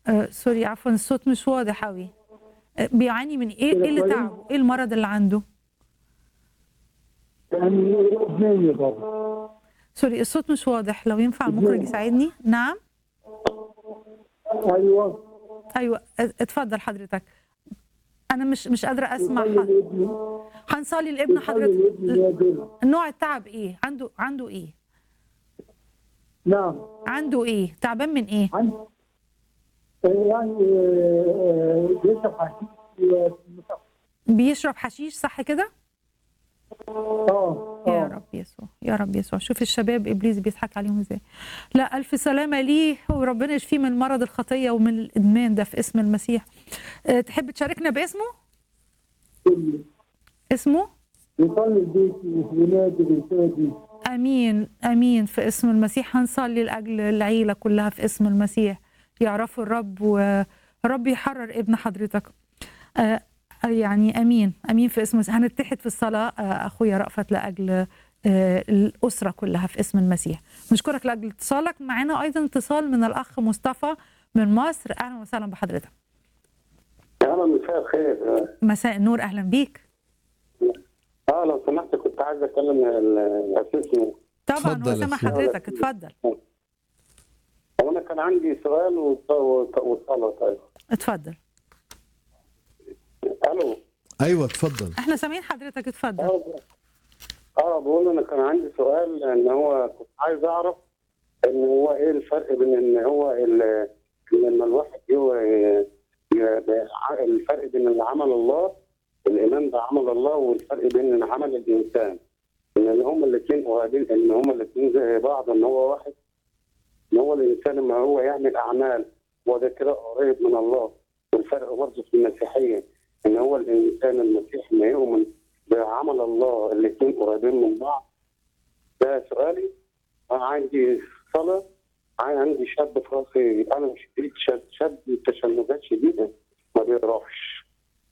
آه سوري عفوا الصوت مش واضح قوي آه بيعاني من ايه ايه اللي تعبه ايه المرض اللي عنده يعني ابنية بابا سوري الصوت مش واضح لو ينفع المخرج يساعدني نعم ايوه ايوه ات- اتفضل حضرتك انا مش مش قادره اسمع يصلي ح- لابني هنصلي لابن يصلي حضرتك لابني يا بنت نوع التعب ايه عنده عنده ايه نعم عنده ايه تعبان من ايه عن يعني آه، آه، بيشرب حشيش و- بيشرب حشيش صح كده اه يا اه رب يسوع يا رب يسوع شوف الشباب ابليس بيضحك عليهم ازاي لا الف سلامه ليه وربنا يشفيه من مرض الخطيه ومن الادمان ده في اسم المسيح أه، تحب تشاركنا باسمه كله. اسمه يصلي لبيتي وينادي رسالتي امين امين في اسم المسيح هنصلي لاجل العيله كلها في اسم المسيح يعرفوا الرب ورب يحرر ابن حضرتك آه يعني امين امين في اسم المسيح هنتحد في الصلاه آه اخويا رأفت لاجل آه الاسره كلها في اسم المسيح نشكرك لاجل اتصالك معنا ايضا اتصال من الاخ مصطفى من مصر اهلا وسهلا بحضرتك اهلا مساء الخير مساء النور اهلا بيك اه لو سمحت كنت عايز اكلم ال- الاسيس طبعا اتفضل يا وسامع أخي. حضرتك اتفضل هو انا كان عندي سؤال وط- وط- وصلاه طيب اتفضل الو ايوه تفضل احنا سامعين حضرتك اتفضل اه اه بقول انا كان عندي سؤال ان هو كنت عايز اعرف ان هو ايه الفرق بين ان هو ال- ان لما الواحد هو ي- ي- الفرق بين اللي عمل الله الايمان ده عمل الله والفرق بين اللي عمل الانسان ان هما الاثنين قريبين ان هما الاثنين زي بعض ان هو واحد ان هو الانسان لما هو يعمل اعمال هو ده كده قريب من الله والفرق برضه في المسيحيه ان هو الانسان المسيحي ما يؤمن بعمل الله الاثنين قريبين من بعض ده سؤالي انا عندي صلاه أنا عندي شاب في راسي انا شديد شد شد تشنجات شديده ما بيروحش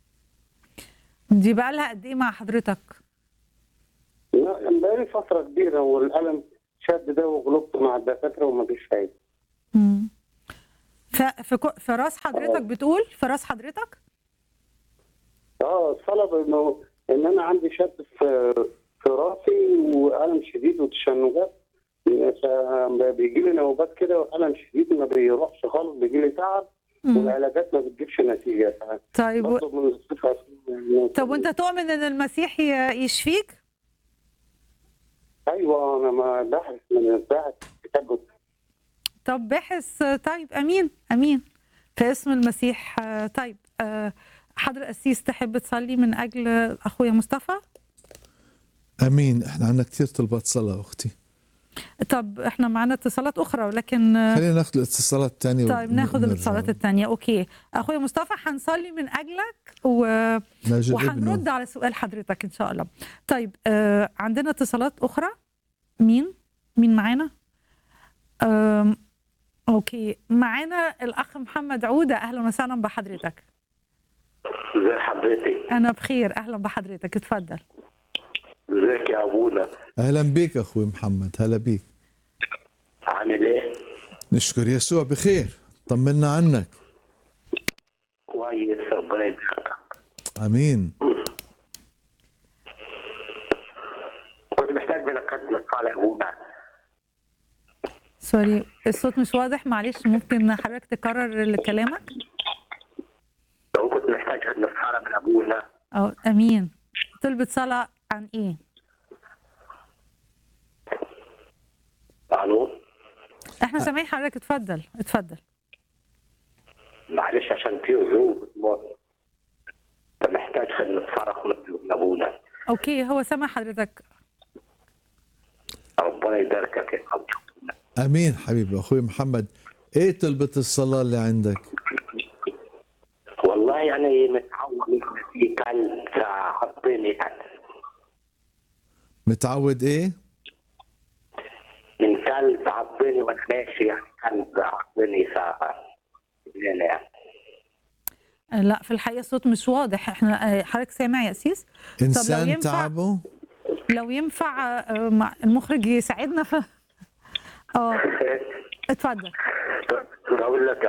دي بقى لها قد ايه مع حضرتك لا يعني بقالي فتره كبيره والالم شد ده وغلبت مع الدكاتره وما فيش فايده مم. ف- في كو- في راس حضرتك بتقول في راس حضرتك اه الصلاه بانه ان انا عندي شد في في راسي والم شديد وتشنجات بيجي لي نوبات كده والم شديد ما بيروحش خالص بيجي لي تعب مم. والعلاجات ما بتجيبش نتيجه طيب و- بطلب من الصفة طب وانت تؤمن ان المسيح ي- يشفيك ايوه انا ما باحث من باحث كتاب طب باحث طيب امين امين في اسم المسيح آه، طيب آه، حضر القسيس تحب تصلي من اجل اخويا مصطفى امين احنا عندنا كثير طلبات صلاه اختي طب احنا معنا اتصالات اخرى ولكن آه، خلينا ناخذ الاتصالات الثانيه طيب ناخد الاتصالات الثانيه اوكي اخويا مصطفى هنصلي من اجلك و... نجد وهنرد ابنه على سؤال حضرتك ان شاء الله طيب آه عندنا اتصالات اخرى مين مين معانا آم اوكي معانا الاخ محمد عوده اهلا وسهلا بحضرتك ازي حضرتك انا بخير اهلا بحضرتك اتفضل ازيك يا ابونا اهلا بيك اخوي محمد هلا بيك عامل ايه نشكر يسوع بخير طمنا عنك كويس ربنا يبارك امين كنت محتاج منك خدمة على ابونا سوري الصوت مش واضح معلش ممكن حضرتك تكرر كلامك لو كنت محتاج خدمة صالة من ابونا او امين طلبت صلاه عن ايه الو احنا سامعين حضرتك اتفضل اتفضل معلش عشان في ظروف انت محتاج خدمة صالة من ابونا اوكي هو سامع حضرتك ربنا يباركك يا ابونا امين حبيبي اخوي محمد ايه طلبة الصلاة اللي عندك والله يعني متعود إن في كلب حاطيني يعني متعود ايه من كلب عضني وانا ماشي يعني كلب عضني ساعة يعني لا في الحقيقه الصوت مش واضح احنا آه، حضرتك سامع يا اسيس انسان ينفع- تعبه لو ينفع آه، مع- المخرج يساعدنا في اه اتفضل بقول لك يا